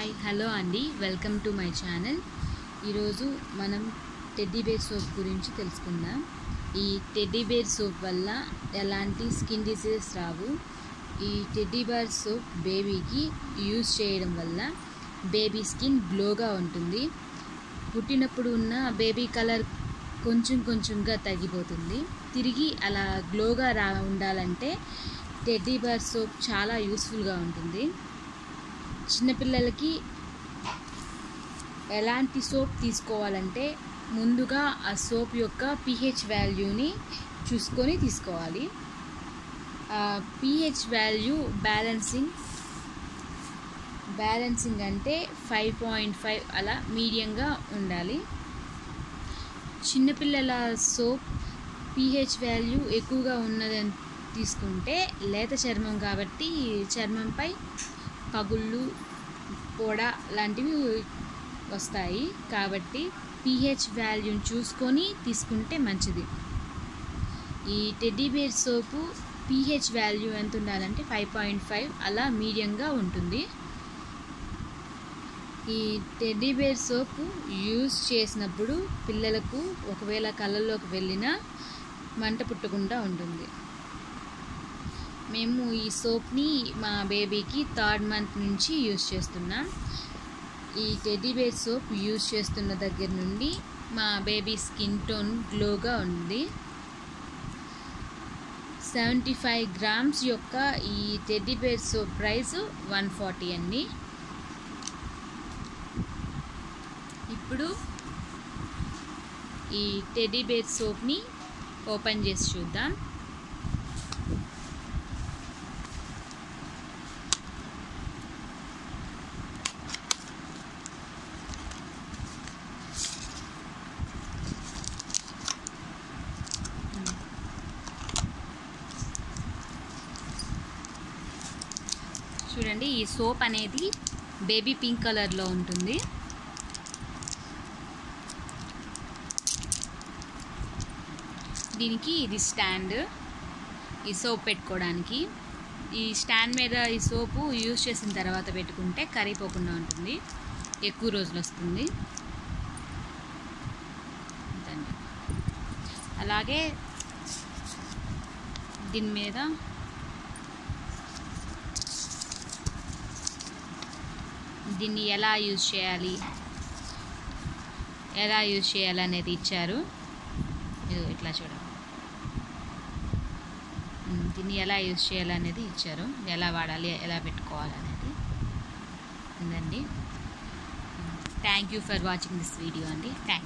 Hi hello అండి welcome to my channel ఈరోజు మనం టెడ్డీ బేర్ సోప్ గురించి తెలుసుకుందాం ఈ టెడ్డీ బేర్ సోప్ వల్ల ఎలాంటి స్కిన్ డిసీజెస్ రావు ఈ టెడ్డీ బేర్ సోప్ బేబీకి యూజ్ చేయడం వల్ల బేబీ స్కిన్ గ్లోగా ఉంటుంది పుట్టినప్పుడు ఉన్న బేబీ కలర్ కొంచెం కొంచెంగా తగ్గిపోతుంది తిరిగి అలా గ్లోగా రా ఉండాలంటే టెడ్డీ బేర్ సోప్ చాలా యూస్ఫుల్గా ఉంటుంది చిన్నపిల్లలకి ఎలాంటి సోప్ తీసుకోవాలంటే ముందుగా ఆ సోప్ యొక్క పిహెచ్ వాల్యూని చూసుకొని తీసుకోవాలి పిహెచ్ వాల్యూ బ్యాలెన్సింగ్ బ్యాలెన్సింగ్ అంటే ఫైవ్ పాయింట్ ఫైవ్ అలా మీడియంగా ఉండాలి చిన్నపిల్లల సోప్ పిహెచ్ వాల్యూ ఎక్కువగా ఉన్నదని తీసుకుంటే లేత చర్మం కాబట్టి చర్మంపై పగుళ్ళు పొడ లాంటివి వస్తాయి కాబట్టి పిహెచ్ వాల్యూని చూసుకొని తీసుకుంటే మంచిది ఈ teddy bear soap P H value ఎంత ఉండాలంటే ఫైవ్ పాయింట్ ఫైవ్ అలా మీడియంగా ఉంటుంది ఈ టెడ్డీ బేర్ సోపు యూజ్ చేసినప్పుడు పిల్లలకు ఒకవేళ కళ్ళల్లోకి వెళ్ళినా మంట పుట్టకుండా ఉంటుంది మేము ఈ సోప్ని మా బేబీకి థర్డ్ మంత్ నుంచి యూజ్ చేస్తున్నాం ఈ టెడ్డీ బేర్ సోప్ యూజ్ చేస్తున్న దగ్గర నుండి మా బేబీ స్కిన్ టోన్ గ్లోగా ఉంది సెవెంటీ ఫైవ్ గ్రామ్స్ యొక్క ఈ teddy bear soap price one forty అండి ఇప్పుడు ఈ టెడ్డీ బేర్ సోప్ని ఓపెన్ చేసి చూద్దాం చూడండి ఈ సోప్ అనేది బేబీ పింక్ కలర్లో ఉంటుంది దీనికి ఇది స్టాండ్ ఈ సోప్ పెట్టుకోవడానికి ఈ స్టాండ్ మీద ఈ సోపు యూజ్ చేసిన తర్వాత పెట్టుకుంటే కరిగిపోకుండా ఉంటుంది ఎక్కువ రోజులు వస్తుంది ఇదండి. అలాగే దీని మీద దీన్ని ఎలా యూజ్ చేయాలి ఎలా యూజ్ చేయాలి అనేది ఇచ్చారు ఇది ఇట్లా చూడండి ఉమ్, దీన్ని ఎలా యూజ్ చేయాలనేది ఇచ్చారు ఎలా వాడాలి ఎలా పెట్టుకోవాలి అనేది ఉందండి thank you for watching this video అండి థ్యాంక్